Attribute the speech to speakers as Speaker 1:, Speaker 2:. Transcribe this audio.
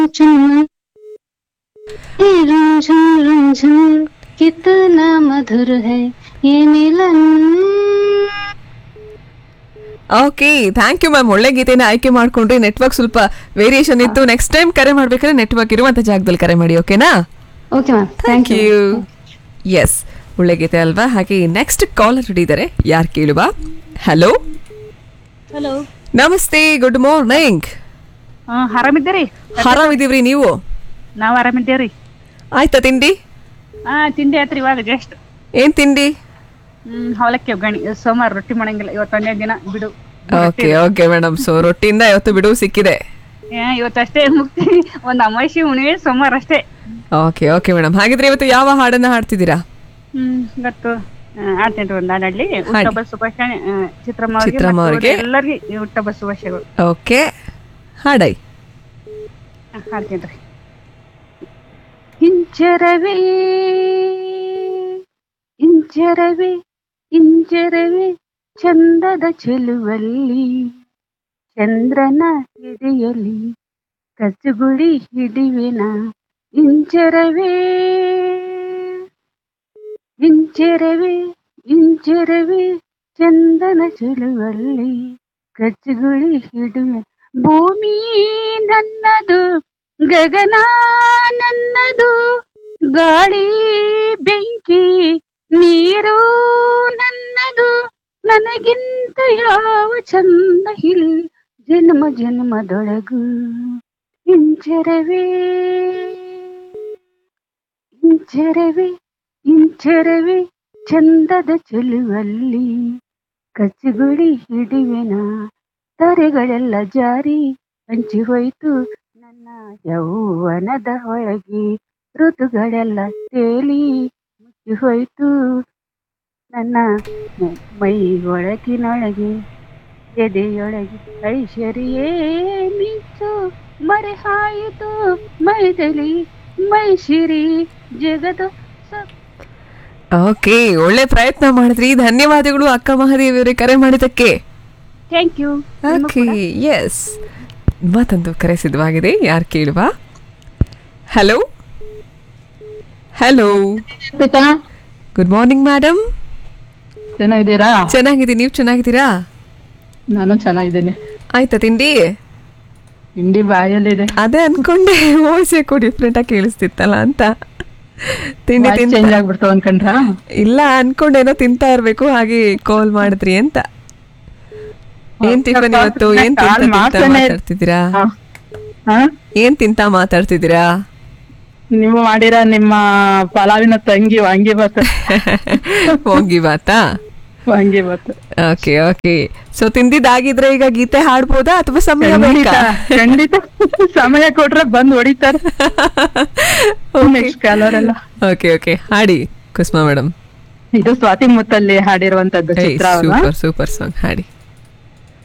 Speaker 1: चुम्मा ये रुझुन रुझुन कितना मधुर है ये मिलन
Speaker 2: ಓಕೆ ಥ್ಯಾಂಕ್ ಯು ಮ್ಯಾಮ್ ಒಳ್ಳೆ ಗೀತೆನ ಆಯ್ಕೆ ಮಾಡ್ಕೊಂಡ್ರಿ ನೆಟ್ವರ್ಕ್ ಸ್ವಲ್ಪ ವೇರಿಯೇಷನ್ ಇತ್ತು ನೆಕ್ಸ್ಟ್ ಟೈಮ್ ಕರೆ ಮಾಡ್ಬೇಕಾದ್ರೆ ನೆಟ್ವರ್ಕ್ ಇರುವಂತ ಜಾಗದಲ್ಲಿ ಕರೆ ಮಾಡಿ ಓಕೆನಾ
Speaker 1: okay ma'am
Speaker 2: thank you yes ಒಳ್ಳೆ ಗೀತೆ ಅಲ್ವಾ ಹಾಗೆ ನೆಕ್ಸ್ಟ್ ಕಾಲರ್ ಹಿಡಿದರೆ ಯಾರು ಕೇಳುವ ಹಲೋ
Speaker 3: ಹಲೋ
Speaker 2: ನಮಸ್ತೆ ಗುಡ್ ಮಾರ್ನಿಂಗ್
Speaker 3: ಆರಾಮಿದ್ದೀರಿ
Speaker 2: ಆರಾಮಿದೀವ್ರಿ ನೀವು
Speaker 3: ನಾವು ಆರಾಮಿದ್ದೇವ್ರಿ
Speaker 2: ಆಯ್ತಾ ತಿಂಡಿ
Speaker 3: ಹಾ ತಿಂಡಿ ಆತ್ರಿ ಇವಾಗ ಜಸ್ಟ್
Speaker 2: ಏನ್ ತಿಂಡಿ
Speaker 3: ಹ್ಮ್ ಅವಲಕ್ಕಿ ಒಗ್ಗರಣೆ ಸೋಮವಾರ ರೊಟ್ಟಿ ಮಾಡಂಗಿಲ್ಲ ಇವತ್ತು ಒಂದೇ ದಿನ ಬಿಡು
Speaker 2: ಓಕೆ ಓಕೆ ಮೇಡಮ್ ಸೊ ರೊಟ್ಟಿಯಿಂದ ಇವತ್ತು ಬಿಡುವು ಸಿಕ್ಕಿದೆ
Speaker 3: ಏ ಇವತ್ತಷ್ಟೇ ಮುಕ್ತಿ ಒಂದ್ ಅಮಾವಾಸ್ಯೆ ಹುಣ್ಣಿಮೆ ಸೋಮವಾರ ಅಷ್ಟೇ
Speaker 2: ಓಕೆ ಓಕೆ ಮೇಡಮ್ ಹಾಗಿದ್ರೆ ಇವತ್ತು ಯಾವ ಹಾಡನ್ನ ಹಾಡ್ತಿದ್ದೀರಾ
Speaker 3: ಹ್ಮ್ ಗೊತ್ತು ಆಡ್ತೇನ್ರಿ ಒಂದ್ ಹಾಡಲ್ಲಿ ಹುಟ್ಟಬ್ಬ ಶುಭಾಶಯ ಆ, ಚಿತ್ರಮ್ಮ ಅವ್ರಿಗೆ
Speaker 2: ಚಿತ್ರಮ್ಮ
Speaker 3: ಮತ್ತು
Speaker 2: ಅವ್ರಿಗೆ.
Speaker 3: ಎಲ್ಲರಿಗೆ ಈ ಹುಟ್ಟಬ್ಬ ಶುಭಾಶಯಗಳು
Speaker 2: ಓಕೆ ಹಾಡೈ
Speaker 3: ಆ, ಹಾಡ್ತೇನ್ರಿ ಇಂಚರವೇ ಇಂಚರವೇ ಇಂಚರವೇ ಚಂದದ ಚೆಲುವಲ್ಲಿ ಚಂದ್ರನ ಹಿಡಿಯಲಿ ಕಸುಗುಳಿ ಹಿಡಿವೆನ ಇಂಚರವೇ ಇಂಚರವೇ ಇಂಚರವೇ ಚಂದನ ಚೆಲುವಲ್ಲಿ ಕಚ್ಚುಗುಳಿ ಹಿಡುವೆ ಭೂಮಿ ನನ್ನದು ಗಗನ ನನ್ನದು ಗಾಳಿ ಬೆಂಕಿ ನೀರು ನನ್ನದು ನನಗಿಂತ ಯಾವ ಚಂದ ಹಿಲ್ ಜನ್ಮ ಜನ್ಮದೊಳಗು ಇಂಚರವೇ ಇಂಚರವೇ ಇಂಚರವೇ ಚಂದದ ಚೆಲುವಲ್ಲಿ ಕಚ್ಚುಗುಳಿ ಹಿಡಿವೆನ ತರೆಗಳೆಲ್ಲ ಜಾರಿ ಹಂಚಿ ಹೋಯ್ತು ನನ್ನ ಯೌವನದ ಒಳಗೆ ಋತುಗಳೆಲ್ಲ ತೇಲಿ ಮುಚ್ಚಿ ಹೋಯ್ತು ನನ್ನ ಮ- ಮೈ ಒಳಗಿನೊಳಗೆ ಎದೆಯೊಳಗೆ ಐಶ್ವರ್ಯೇ ಮಿಂಚು ಮರೆಹಾಯಿತು ಮೈದಲಿ ಮೈಶಿರಿ ಜಗದ ಸ
Speaker 2: ಓಕೆ ಒಳ್ಳೆ ಪ್ರಯತ್ನ ಮಾಡಿದ್ರಿ ಧನ್ಯವಾದಗಳು ಅಕ್ಕ ಮಹಾದೇವಿ ಅವರೇ ಕರೆ ಮಾಡಿದ್ದಕ್ಕೆ
Speaker 3: ಥ್ಯಾಂಕ್ ಯು
Speaker 2: ಓಕೆ ಎಸ್ ಮತ್ತೊಂದು ಕರೆ ಸಿದ್ಧವಾಗಿದೆ ಯಾರು ಕೇಳುವ hello hello good morning madam
Speaker 4: ಚೆನ್ನಾಗಿದ್ದೀರಾ
Speaker 2: ಚೆನ್ನಾಗಿದ್ದೀನಿ ನೀವು ಚೆನ್ನಾಗಿದ್ದೀರಾ
Speaker 4: ನಾನು ಚೆನ್ನಾಗಿದ್ದೀನಿ
Speaker 2: ಆಯ್ತಾ ತಿಂಡಿ
Speaker 4: ತಿಂಡಿ ಬಾಯಲ್ಲಿದೆ
Speaker 2: ಅದೇ ಅನ್ಕೊಂಡೆ ವಾಯ್ಸ್ ಯಾಕೋ ಡಿಫ್ರೆಂಟ್ ಆಗಿ ಕೇಳಿಸ್ತಿತ್ತಲ್ಲ ಅಂತ ತಿಂಡಿ ತಿಂತ
Speaker 4: ಚೇಂಜ್ ಆಗ್ಬಿಡ್ತು ಅನ್ಕೊಂಡ್ರಾ
Speaker 2: ಇಲ್ಲ ಅನ್ಕೊಂಡೇನೋ ತಿಂತಾ ಇರ್ಬೇಕು ಹಾಗೆ ಕಾಲ್ ಮಾಡಿದ್ರಿ ಅಂತ ಏನ್ ಟಿಫನ್ ಇವತ್ತು ಏನ್ ತಿಂತ
Speaker 4: ಕಾಲ್
Speaker 2: ತಿಂತ
Speaker 4: ಮಾಡ್ತಾನೆ ಇರ್-
Speaker 2: ಮಾತಾಡ್ತಿದ್ದೀರಾ
Speaker 4: ಹಾ. ಹಾ?
Speaker 2: ಏನ್ ತಿಂತ ಮಾತಾಡ್ತಿದ್ದೀರಾ
Speaker 4: ನೀವು ಮಾಡಿರ ನಿಮ್ಮ ಪಲಾವಿನ ತಂಗಿ ವಾಂಗಿ ಬಾತ್
Speaker 2: ಹೋಗಿ ಬಾತಾ
Speaker 4: vangi bath
Speaker 2: okay okay so ತಿಂದಿದ್ದಾಗಿದ್ರೆ ಈಗ ಗೀತೆ ಹಾಡ್ಬೋದಾ ಅಥವಾ ಸಮಯ
Speaker 4: ಖಂಡಿತ
Speaker 2: ಬೇಕಾ
Speaker 4: ಖಂಡಿತ ಸಮಯ ಕೊಟ್ರೆ ಬಂದ್ ಹೊಡಿತಾರೆ ನೆಕ್ಸ್ಟ್ ಕಾಲರ್ ಎಲ್ಲ
Speaker 2: ಓಕೆ ಓಕೆ ಹಾಡಿ ಕುಸ್ಮಾ ಮೇಡಮ್
Speaker 4: ಇದು ಸ್ವಾತಿ ಮುತ್ತಲ್ಲಿ ಹಾಡಿರುವಂತದ್ದು ಚಿತ್ರ
Speaker 2: ಸೂಪರ್ ಸೂಪರ್ ಸಾಂಗ್ ಹಾಡಿ